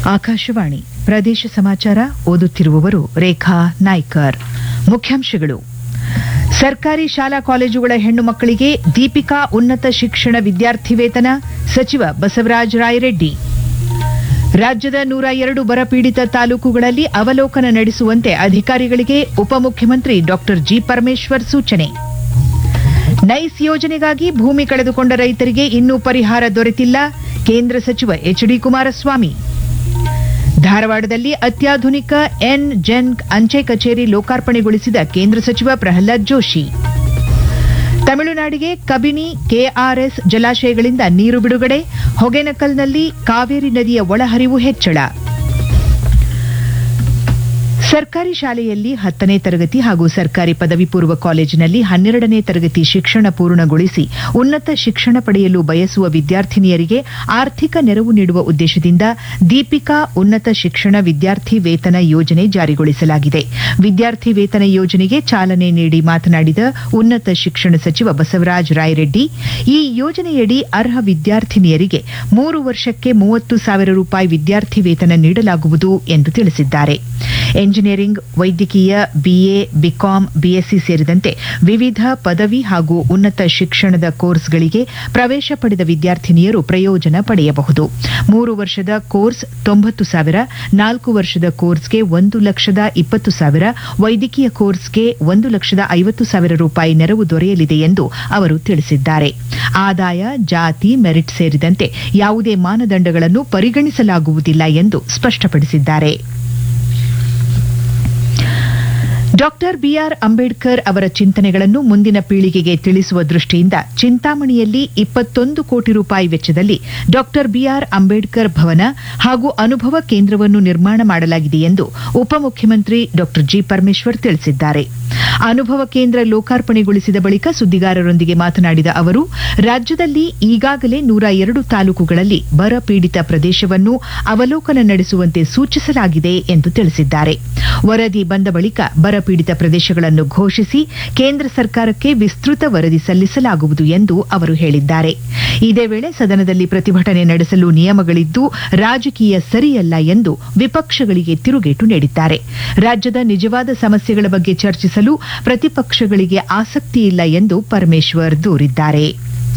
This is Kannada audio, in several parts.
ಆಕಾಶವಾಣಿ ಪ್ರದೇಶ ಸಮಾಚಾರ ಓದುತ್ತಿರುವವರು ರೇಖಾ ನಾಯ್ಕರ್ ಮುಖ್ಯಾಂಶಗಳು ಸರ್ಕಾರಿ ಶಾಲಾ ಕಾಲೇಜುಗಳ ಹೆಣ್ಣು ಮಕ್ಕಳಿಗೆ ದೀಪಿಕಾ ಉನ್ನತ ಶಿಕ್ಷಣ ವಿದ್ಯಾರ್ಥಿ ವೇತನ ಸಚಿವ ಬಸವರಾಜ ರಾಯರೆಡ್ಡಿ ರಾಜ್ಯದ ನೂರ ಎರಡು ಬರಪೀಡಿತ ತಾಲೂಕುಗಳಲ್ಲಿ ಅವಲೋಕನ ನಡೆಸುವಂತೆ ಅಧಿಕಾರಿಗಳಿಗೆ ಉಪಮುಖ್ಯಮಂತ್ರಿ ಡಾ ಜಿ ಪರಮೇಶ್ವರ್ ಸೂಚನೆ ನೈಸ್ ಯೋಜನೆಗಾಗಿ ಭೂಮಿ ಕಳೆದುಕೊಂಡ ರೈತರಿಗೆ ಇನ್ನೂ ಪರಿಹಾರ ದೊರೆತಿಲ್ಲ ಕೇಂದ್ರ ಸಚಿವ ಎಚ್ ಡಿ ಕುಮಾರಸ್ವಾಮಿ ಧಾರವಾಡದಲ್ಲಿ ಅತ್ಯಾಧುನಿಕ ಎನ್ ಜೆನ್ ಅಂಚೆ ಕಚೇರಿ ಲೋಕಾರ್ಪಣೆಗೊಳಿಸಿದ ಕೇಂದ್ರ ಸಚಿವ ಪ್ರಹ್ಲಾದ್ ಜೋಶಿ ತಮಿಳುನಾಡಿಗೆ ಕಬಿನಿ ಕೆಆರ್ಎಸ್ ಜಲಾಶಯಗಳಿಂದ ನೀರು ಬಿಡುಗಡೆ ಹೊಗೆನಕಲ್ನಲ್ಲಿ ಕಾವೇರಿ ನದಿಯ ಒಳಹರಿವು ಹೆಚ್ಚಳ ಸರ್ಕಾರಿ ಶಾಲೆಯಲ್ಲಿ ಹತ್ತನೇ ತರಗತಿ ಹಾಗೂ ಸರ್ಕಾರಿ ಪದವಿ ಪೂರ್ವ ಕಾಲೇಜಿನಲ್ಲಿ ಹನ್ನೆರಡನೇ ತರಗತಿ ಶಿಕ್ಷಣ ಪೂರ್ಣಗೊಳಿಸಿ ಉನ್ನತ ಶಿಕ್ಷಣ ಪಡೆಯಲು ಬಯಸುವ ವಿದ್ಯಾರ್ಥಿನಿಯರಿಗೆ ಆರ್ಥಿಕ ನೆರವು ನೀಡುವ ಉದ್ದೇಶದಿಂದ ದೀಪಿಕಾ ಉನ್ನತ ಶಿಕ್ಷಣ ವಿದ್ಯಾರ್ಥಿ ವೇತನ ಯೋಜನೆ ಜಾರಿಗೊಳಿಸಲಾಗಿದೆ ವಿದ್ಯಾರ್ಥಿ ವೇತನ ಯೋಜನೆಗೆ ಚಾಲನೆ ನೀಡಿ ಮಾತನಾಡಿದ ಉನ್ನತ ಶಿಕ್ಷಣ ಸಚಿವ ಬಸವರಾಜ ರಾಯರೆಡ್ಡಿ ಈ ಯೋಜನೆಯಡಿ ಅರ್ಹ ವಿದ್ಯಾರ್ಥಿನಿಯರಿಗೆ ಮೂರು ವರ್ಷಕ್ಕೆ ಮೂವತ್ತು ಸಾವಿರ ರೂಪಾಯಿ ವಿದ್ಯಾರ್ಥಿ ವೇತನ ನೀಡಲಾಗುವುದು ಎಂದು ತಿಳಿಸಿದ್ದಾರೆ ಎಂಜಿನಿಯರಿಂಗ್ ವೈದ್ಯಕೀಯ ಬಿಎ ಬಿಕಾಂ ಬಿಎಸ್ಸಿ ಸೇರಿದಂತೆ ವಿವಿಧ ಪದವಿ ಹಾಗೂ ಉನ್ನತ ಶಿಕ್ಷಣದ ಕೋರ್ಸ್ಗಳಿಗೆ ಪ್ರವೇಶ ಪಡೆದ ವಿದ್ಯಾರ್ಥಿನಿಯರು ಪ್ರಯೋಜನ ಪಡೆಯಬಹುದು ಮೂರು ವರ್ಷದ ಕೋರ್ಸ್ ತೊಂಬತ್ತು ಸಾವಿರ ನಾಲ್ಕು ವರ್ಷದ ಕೋರ್ಸ್ಗೆ ಒಂದು ಲಕ್ಷದ ಇಪ್ಪತ್ತು ಸಾವಿರ ವೈದ್ಯಕೀಯ ಕೋರ್ಸ್ಗೆ ಒಂದು ಲಕ್ಷದ ಐವತ್ತು ಸಾವಿರ ರೂಪಾಯಿ ನೆರವು ದೊರೆಯಲಿದೆ ಎಂದು ಅವರು ತಿಳಿಸಿದ್ದಾರೆ ಆದಾಯ ಜಾತಿ ಮೆರಿಟ್ ಸೇರಿದಂತೆ ಯಾವುದೇ ಮಾನದಂಡಗಳನ್ನು ಪರಿಗಣಿಸಲಾಗುವುದಿಲ್ಲ ಎಂದು ಸ್ಪಷ್ಟಪಡಿಸಿದ್ದಾರೆ ಡಾಕ್ಟರ್ ಬಿಆರ್ ಅಂಬೇಡ್ಕರ್ ಅವರ ಚಿಂತನೆಗಳನ್ನು ಮುಂದಿನ ಪೀಳಿಗೆಗೆ ತಿಳಿಸುವ ದೃಷ್ಟಿಯಿಂದ ಚಿಂತಾಮಣಿಯಲ್ಲಿ ಇಪ್ಪತ್ತೊಂದು ಕೋಟಿ ರೂಪಾಯಿ ವೆಚ್ಚದಲ್ಲಿ ಡಾಕ್ಟರ್ ಬಿಆರ್ ಅಂಬೇಡ್ಕರ್ ಭವನ ಹಾಗೂ ಅನುಭವ ಕೇಂದ್ರವನ್ನು ನಿರ್ಮಾಣ ಮಾಡಲಾಗಿದೆ ಎಂದು ಉಪಮುಖ್ಯಮಂತ್ರಿ ಡಾಕ್ಟರ್ ಜಿ ಪರಮೇಶ್ವರ್ ತಿಳಿಸಿದ್ದಾರೆ ಅನುಭವ ಕೇಂದ್ರ ಲೋಕಾರ್ಪಣೆಗೊಳಿಸಿದ ಬಳಿಕ ಸುದ್ದಿಗಾರರೊಂದಿಗೆ ಮಾತನಾಡಿದ ಅವರು ರಾಜ್ಯದಲ್ಲಿ ಈಗಾಗಲೇ ನೂರ ಎರಡು ತಾಲೂಕುಗಳಲ್ಲಿ ಬರ ಪೀಡಿತ ಪ್ರದೇಶವನ್ನು ಅವಲೋಕನ ನಡೆಸುವಂತೆ ಸೂಚಿಸಲಾಗಿದೆ ಎಂದು ತಿಳಿಸಿದ್ದಾರೆ ವರದಿ ಬಂದ ಬಳಿಕ ಬರಪೀಡಿತ ಪ್ರದೇಶಗಳನ್ನು ಘೋಷಿಸಿ ಕೇಂದ್ರ ಸರ್ಕಾರಕ್ಕೆ ವಿಸ್ತೃತ ವರದಿ ಸಲ್ಲಿಸಲಾಗುವುದು ಎಂದು ಅವರು ಹೇಳಿದ್ದಾರೆ ಇದೇ ವೇಳೆ ಸದನದಲ್ಲಿ ಪ್ರತಿಭಟನೆ ನಡೆಸಲು ನಿಯಮಗಳಿದ್ದು ರಾಜಕೀಯ ಸರಿಯಲ್ಲ ಎಂದು ವಿಪಕ್ಷಗಳಿಗೆ ತಿರುಗೇಟು ನೀಡಿದ್ದಾರೆ ರಾಜ್ಯದ ನಿಜವಾದ ಸಮಸ್ಯೆಗಳ ಬಗ್ಗೆ ಚರ್ಚಿಸಲು ಪ್ರತಿಪಕ್ಷಗಳಿಗೆ ಆಸಕ್ತಿ ಇಲ್ಲ ಎಂದು ಪರಮೇಶ್ವರ್ ದೂರಿದ್ದಾರೆ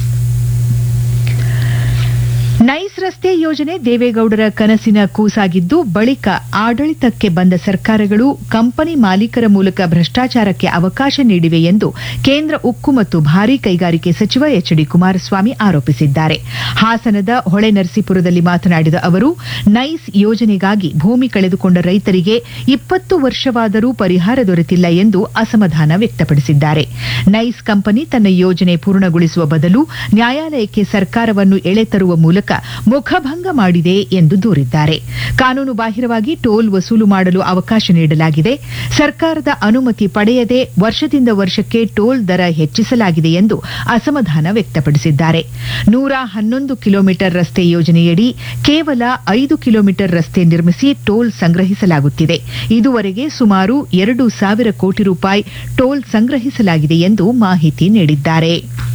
ನೈಸ್ ರಸ್ತೆ ಯೋಜನೆ ದೇವೇಗೌಡರ ಕನಸಿನ ಕೂಸಾಗಿದ್ದು ಬಳಿಕ ಆಡಳಿತಕ್ಕೆ ಬಂದ ಸರ್ಕಾರಗಳು ಕಂಪನಿ ಮಾಲೀಕರ ಮೂಲಕ ಭ್ರಷ್ಟಾಚಾರಕ್ಕೆ ಅವಕಾಶ ನೀಡಿವೆ ಎಂದು ಕೇಂದ್ರ ಉಕ್ಕು ಮತ್ತು ಭಾರೀ ಕೈಗಾರಿಕೆ ಸಚಿವ ಎಚ್ ಡಿ ಕುಮಾರಸ್ವಾಮಿ ಆರೋಪಿಸಿದ್ದಾರೆ ಹಾಸನದ ಹೊಳೆನರಸೀಪುರದಲ್ಲಿ ಮಾತನಾಡಿದ ಅವರು ನೈಸ್ ಯೋಜನೆಗಾಗಿ ಭೂಮಿ ಕಳೆದುಕೊಂಡ ರೈತರಿಗೆ ಇಪ್ಪತ್ತು ವರ್ಷವಾದರೂ ಪರಿಹಾರ ದೊರೆತಿಲ್ಲ ಎಂದು ಅಸಮಾಧಾನ ವ್ಯಕ್ತಪಡಿಸಿದ್ದಾರೆ ನೈಸ್ ಕಂಪನಿ ತನ್ನ ಯೋಜನೆ ಪೂರ್ಣಗೊಳಿಸುವ ಬದಲು ನ್ಯಾಯಾಲಯಕ್ಕೆ ಸರ್ಕಾರವನ್ನು ಎಳೆತರುವ ಮೂಲಕ ಮುಖಭಂಗ ಮಾಡಿದೆ ಎಂದು ದೂರಿದ್ದಾರೆ ಕಾನೂನು ಬಾಹಿರವಾಗಿ ಟೋಲ್ ವಸೂಲು ಮಾಡಲು ಅವಕಾಶ ನೀಡಲಾಗಿದೆ ಸರ್ಕಾರದ ಅನುಮತಿ ಪಡೆಯದೆ ವರ್ಷದಿಂದ ವರ್ಷಕ್ಕೆ ಟೋಲ್ ದರ ಹೆಚ್ಚಿಸಲಾಗಿದೆ ಎಂದು ಅಸಮಾಧಾನ ವ್ಯಕ್ತಪಡಿಸಿದ್ದಾರೆ ನೂರ ಹನ್ನೊಂದು ಕಿಲೋಮೀಟರ್ ರಸ್ತೆ ಯೋಜನೆಯಡಿ ಕೇವಲ ಐದು ಕಿಲೋಮೀಟರ್ ರಸ್ತೆ ನಿರ್ಮಿಸಿ ಟೋಲ್ ಸಂಗ್ರಹಿಸಲಾಗುತ್ತಿದೆ ಇದುವರೆಗೆ ಸುಮಾರು ಎರಡು ಸಾವಿರ ಕೋಟಿ ರೂಪಾಯಿ ಟೋಲ್ ಸಂಗ್ರಹಿಸಲಾಗಿದೆ ಎಂದು ಮಾಹಿತಿ ನೀಡಿದ್ದಾರೆ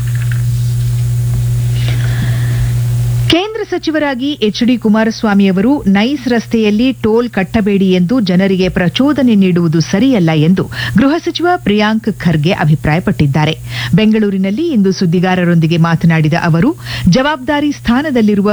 ಕೇಂದ್ರ ಸಚಿವರಾಗಿ ಎಚ್ ಡಿ ಕುಮಾರಸ್ವಾಮಿ ಅವರು ನೈಸ್ ರಸ್ತೆಯಲ್ಲಿ ಟೋಲ್ ಕಟ್ಟಬೇಡಿ ಎಂದು ಜನರಿಗೆ ಪ್ರಚೋದನೆ ನೀಡುವುದು ಸರಿಯಲ್ಲ ಎಂದು ಗೃಹ ಸಚಿವ ಪ್ರಿಯಾಂಕ್ ಖರ್ಗೆ ಅಭಿಪ್ರಾಯಪಟ್ಟಿದ್ದಾರೆ ಬೆಂಗಳೂರಿನಲ್ಲಿ ಇಂದು ಸುದ್ದಿಗಾರರೊಂದಿಗೆ ಮಾತನಾಡಿದ ಅವರು ಜವಾಬ್ದಾರಿ ಸ್ಥಾನದಲ್ಲಿರುವ